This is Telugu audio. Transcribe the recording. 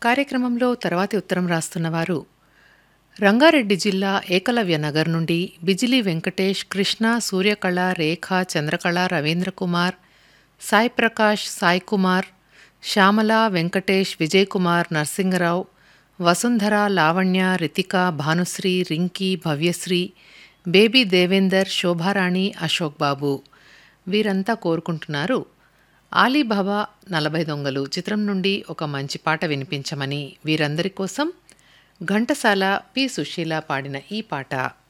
కార్యక్రమంలో తర్వాతి ఉత్తరం రాస్తున్నవారు రంగారెడ్డి జిల్లా ఏకలవ్య నగర్ నుండి బిజిలి వెంకటేష్ కృష్ణ సూర్యకళ రేఖ చంద్రకళ రవీంద్ర కుమార్ సాయి ప్రకాష్ సాయి కుమార్ శ్యామల వెంకటేష్ విజయ్ కుమార్ నరసింగరావు వసుంధర లావణ్య రితిక భానుశ్రీ రింకీ భవ్యశ్రీ బేబీ దేవేందర్ శోభారాణి అశోక్ బాబు వీరంతా కోరుకుంటున్నారు ఆలీబాబా నలభై దొంగలు చిత్రం నుండి ఒక మంచి పాట వినిపించమని వీరందరి కోసం ఘంటసాల పి సుశీల పాడిన ఈ పాట